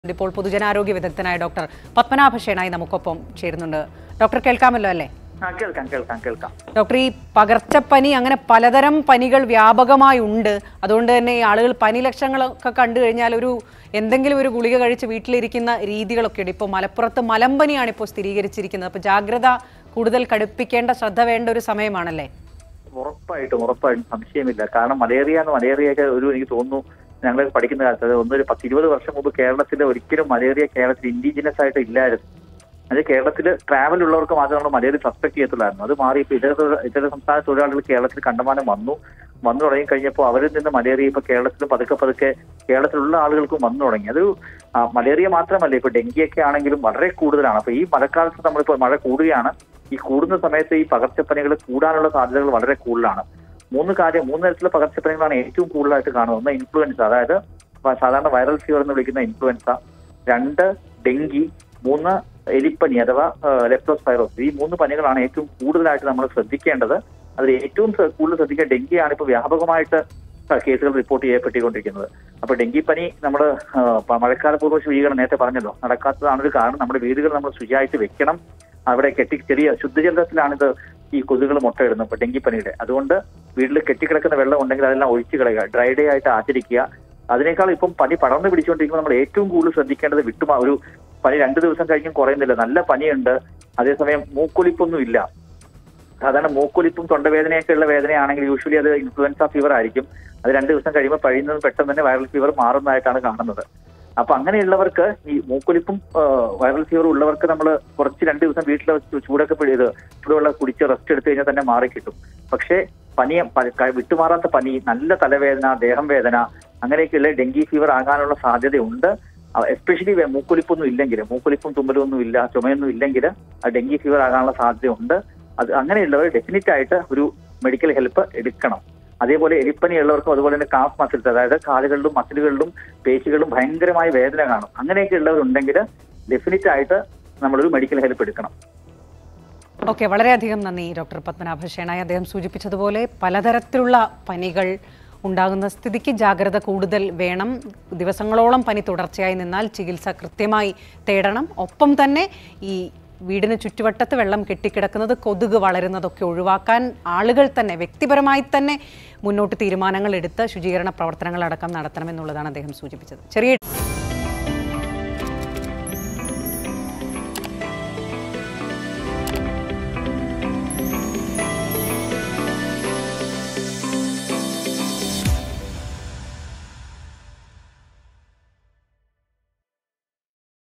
ഇപ്പോൾ പൊതുജനാരോഗ്യ വിദഗ്ധനായ ഡോക്ടർ പത്മനാഭ ഷേണായി നമുക്കൊപ്പം ചേരുന്നുണ്ട് ഡോക്ടർ കേൾക്കാമല്ലോ അല്ലേ ആ കേൾക്കാം കേൾക്കാം കേൾക്കാം ഡോക്ടർ ഈ പകർച്ചപ്പനി അങ്ങനെ പലതരം പനികൾ വ്യാപകമായി ഉണ്ട് അതുകൊണ്ട് തന്നെ ഈ ആളുകൾ പനി ലക്ഷണങ്ങളൊക്കെ കണ്ടു കഴിഞ്ഞാൽ ഒരു എന്തെങ്കിലും ഒരു ഗുളിക കഴിച്ച് വീട്ടിലിരിക്കുന്ന രീതികളൊക്കെ ഉണ്ട് ഇപ്പോൾ മലപ്പുറത്ത് മലമ്പനിയാണ് ഇപ്പോൾ സ്ഥിരീകരിച്ചിരിക്കുന്നത് അപ്പോൾ ജാഗ്രത കൂടുതൽ കടുപ്പിക്കേണ്ട ശ്രദ്ധ വേണ്ട ഒരു സമയമാണല്ലേ ഉറപ്പായിട്ടും ഉറപ്പായിട്ടും സംശയമില്ല കാരണം മലേറിയ എന്ന് മലേറിയൊക്കെ ഒരു എനിക്ക് തോന്നുന്നു ഞങ്ങൾ പഠിക്കുന്ന കാലത്ത് അത് ഒന്നൊരു പത്ത് ഇരുപത് വർഷം മുമ്പ് കേരളത്തിൽ ഒരിക്കലും മലേറിയ കേരളത്തിൽ ഇൻഡിജിനസ് ആയിട്ട് ഇല്ലായിരുന്നു അത് കേരളത്തിൽ ട്രാവൽ ഉള്ളവർക്ക് മാത്രമേ നമ്മൾ മലേറിയ സസ്പെക്ട് ചെയ്യത്തുള്ളായിരുന്നു അത് മാറി ഇപ്പൊ ഇതര തൊഴിൽ- ഇതര സംസ്ഥാന തൊഴിലാളികൾ കേരളത്തിൽ കണ്ടമാനം വന്നു വന്നു തുടങ്ങി കഴിഞ്ഞപ്പോൾ അവരിൽ നിന്ന് മലേറിയ ഇപ്പൊ കേരളത്തിൽ പതുക്കെ പതുക്കെ കേരളത്തിലുള്ള ആളുകൾക്കും വന്നു തുടങ്ങി അത് ആ, മലേറിയ മാത്രമല്ല ഇപ്പൊ ഡെങ്കിയൊക്കെ ആണെങ്കിലും വളരെ കൂടുതലാണ് അപ്പൊ ഈ മഴക്കാലത്ത് നമ്മളിപ്പോൾ മഴ കൂടുകയാണ് ഈ കൂടുന്ന സമയത്ത് ഈ പകർച്ചപ്പനികൾ കൂടാനുള്ള സാധ്യതകൾ വളരെ കൂടുതലാണ് മൂന്ന് കാര്യം മൂന്ന് തരത്തിലുള്ള പകർച്ചപ്പനികളാണ് ഏറ്റവും കൂടുതലായിട്ട് കാണുന്നത് ഒന്ന് ഇൻഫ്ലുവൻസ അതായത് വ- സാധാരണ വൈറൽ ഫീവർ എന്ന് വിളിക്കുന്ന ഇൻഫ്ലുവൻസ രണ്ട് ഡെങ്കി മൂന്ന് എലിപ്പനി അഥവാ ലെപ്റ്റോസ്പൈറോസ് ഈ മൂന്ന് പനികളാണ് ഏറ്റവും കൂടുതലായിട്ട് നമ്മൾ ശ്രദ്ധിക്കേണ്ടത് അതിൽ ഏറ്റവും ശ്ര- കൂടുതൽ ശ്രദ്ധിക്കുക ഡെങ്കിയാണ് ഇപ്പോൾ വ്യാപകമായിട്ട് കേസുകൾ റിപ്പോർട്ട് ചെയ്യപ്പെട്ടുകൊണ്ടിരിക്കുന്നത് അപ്പൊ ഡെങ്കിപ്പനി നമ്മൾ മഴക്കാലപൂർവ്വ ശുചീകരണം നേരത്തെ പറഞ്ഞല്ലോ നടക്കാത്തതാണ് ഒരു കാരണം നമ്മുടെ വീടുകൾ നമ്മൾ ശുചിയായിട്ട് വെക്കണം അവിടെ കെട്ടി ചെറിയ ശുദ്ധജലത്തിലാണിത് ഈ കൊതുകുകൾ മുട്ടയിടുന്നത് ഇപ്പൊ ഡെങ്കിപ്പനിയുടെ അതുകൊണ്ട് വീട്ടിൽ കെട്ടിക്കിടക്കുന്ന വെള്ളം ഉണ്ടെങ്കിൽ അതെല്ലാം ഒഴിച്ചു കളയുക ഡ്രൈ ഡേ ആയിട്ട് ആചരിക്കുക അതിനേക്കാൾ ഇപ്പം പനി പടർന്നു പിടിച്ചുകൊണ്ടിരിക്കുമ്പോൾ നമ്മൾ ഏറ്റവും കൂടുതൽ ശ്രദ്ധിക്കേണ്ടത് വിട്ടുമാ ഒരു പനി രണ്ട് ദിവസം കഴിഞ്ഞും കുറയുന്നില്ല നല്ല പനിയുണ്ട് അതേസമയം മൂക്കൊലിപ്പൊന്നും ഇല്ല സാധാരണ മൂക്കൊലിപ്പും തൊണ്ടവേദനയൊക്കെ ഉള്ള വേദനയാണെങ്കിൽ യൂഷ്വലി അത് ഇൻഫ്ലുവൻസ ഫീവർ ആയിരിക്കും അത് രണ്ട് ദിവസം കഴിയുമ്പോൾ കഴിയുന്നത് പെട്ടെന്ന് തന്നെ വൈറൽ ഫീവർ മാറുന്നതായിട്ടാണ് കാണുന്നത് അപ്പൊ അങ്ങനെയുള്ളവർക്ക് ഈ മൂക്കൊലിപ്പും ആ, വൈറൽ ഫീവർ ഉള്ളവർക്ക് നമ്മൾ കുറച്ച് രണ്ട് ദിവസം വീട്ടിൽ വെച്ച് ചൂടൊക്കെ പിടിയത് ചൂടുവെള്ളം കുടിച്ച് റെസ്റ്റ് എടുത്തു കഴിഞ്ഞാൽ തന്നെ മാറി കിട്ടും പക്ഷേ പനി പ- ക- വിട്ടുമാറാത്ത പനി നല്ല തലവേദന ദേഹം വേദന അങ്ങനെയൊക്കെയുള്ള ഡെങ്കി ഫീവർ ആകാനുള്ള സാധ്യതയുണ്ട് എസ്പെഷ്യലി മൂക്കൊലിപ്പൊന്നും ഇല്ലെങ്കിൽ മൂക്കൊലിപ്പും തുമ്മലും ഒന്നും ഇല്ല ചുമയൊന്നും ഇല്ലെങ്കിൽ ആ ഡെങ്കി ഫീവർ ആകാനുള്ള സാധ്യതയുണ്ട് അത് അങ്ങനെയുള്ളവർ ഡെഫിനറ്റ് ആയിട്ട് ഒരു മെഡിക്കൽ ഹെൽപ്പ് എടുക്കണം അതേപോലെ എലിപ്പനി ഉള്ളവർക്കും അതുപോലെ തന്നെ കാഫ് മസിൽസ് അതായത് കാലുകളിലും മസിലുകളിലും പേശികളിലും ഭയങ്കരമായ വേദന കാണും അങ്ങനെയൊക്കെ ഉള്ളവരുണ്ടെങ്കിൽ ഡെഫിനറ്റ് ആയിട്ട് നമ്മളൊരു മെഡിക്കൽ ഹെൽപ്പ് എടുക്കണം ഓക്കെ വളരെയധികം നന്ദി ഡോക്ടർ പത്മനാഭ ഷേണായി അദ്ദേഹം സൂചിപ്പിച്ചതുപോലെ പലതരത്തിലുള്ള പനികൾ ഉണ്ടാകുന്ന സ്ഥിതിക്ക് ജാഗ്രത കൂടുതൽ വേണം ദിവസങ്ങളോളം പനി തുടർച്ചയായി നിന്നാൽ ചികിത്സ കൃത്യമായി തേടണം ഒപ്പം തന്നെ ഈ വീടിന് ചുറ്റുവട്ടത്ത് വെള്ളം കെട്ടിക്കിടക്കുന്നത് കൊതുക് വളരുന്നതൊക്കെ ഒഴിവാക്കാൻ ആളുകൾ തന്നെ വ്യക്തിപരമായി തന്നെ മുന്നോട്ട് തീരുമാനങ്ങൾ എടുത്ത് ശുചീകരണ പ്രവർത്തനങ്ങളടക്കം നടത്തണമെന്നുള്ളതാണ് അദ്ദേഹം സൂചിപ്പിച്ചത് ചെറിയ